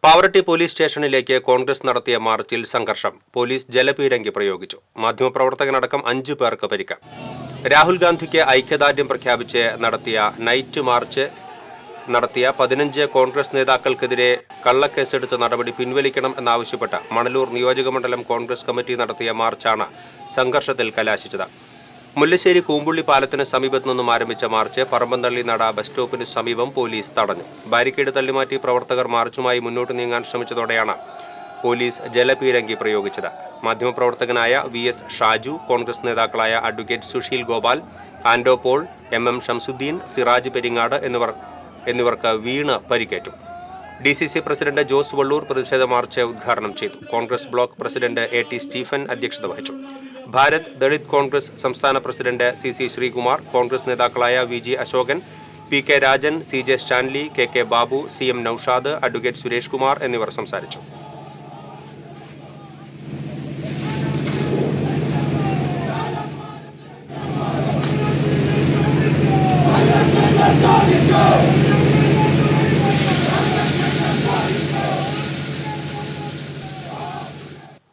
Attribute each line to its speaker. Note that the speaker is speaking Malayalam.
Speaker 1: പാവറട്ടി പോലീസ് സ്റ്റേഷനിലേക്ക് കോൺഗ്രസ് നടത്തിയ മാർച്ചിൽ സംഘർഷം പോലീസ് ജലപീരങ്കി പ്രയോഗിച്ചു മാധ്യമപ്രവർത്തകനടക്കം അഞ്ചു പേർക്ക് പരിക്ക് രാഹുൽ ഗാന്ധിക്ക് ഐക്യദാർഢ്യം പ്രഖ്യാപിച്ച് നടത്തിയ നൈറ്റ് മാർച്ച് നടത്തിയ പതിനഞ്ച് കോൺഗ്രസ് നേതാക്കൾക്കെതിരെ കള്ളക്കേസെടുത്ത നടപടി പിൻവലിക്കണം എന്നാവശ്യപ്പെട്ട് മണലൂർ നിയോജകമണ്ഡലം കോൺഗ്രസ് കമ്മിറ്റി നടത്തിയ മാർച്ചാണ് സംഘർഷത്തിൽ കലാശിച്ചത് മുല്ലശ്ശേരി കൂമ്പുള്ളി പാലത്തിന് സമീപത്തു നിന്നും ആരംഭിച്ച മാർച്ച് പറമ്പന്തള്ളി നട ബസ് സ്റ്റോപ്പിന് സമീപം പോലീസ് തടഞ്ഞു ബാരിക്കേഡ് തള്ളിമാറ്റി പ്രവർത്തകർ മാർച്ചുമായി മുന്നോട്ട് നീങ്ങാൻ ശ്രമിച്ചതോടെയാണ് പോലീസ് ജലപീരങ്കി പ്രയോഗിച്ചത് മാധ്യമപ്രവർത്തകനായ വി എസ് ഷാജു കോൺഗ്രസ് നേതാക്കളായ advocate Susheel Gopal Ando Paul M M Shamsuddin Siraj Peringad എന്നിവർ എന്നിവർക്ക് വീണ് പരിക്കേറ്റു D C C president Jose Vallur പ്രതിഷേധ മാർച്ച് ഉദ്ഘാടനം ചെയ്തു Congress block president A T Stephen അധ്യക്ഷത വഹിച്ചു ഭാരത് ദളിത് കോൺഗ്രസ് സംസ്ഥാന president C C Sreekumar Congress നേതാക്കളായ V G Ashokan P K Rajan C J Stanley K K Babu C M Naushad advocate Suresh Kumar എന്നിവർ സംസാരിച്ചു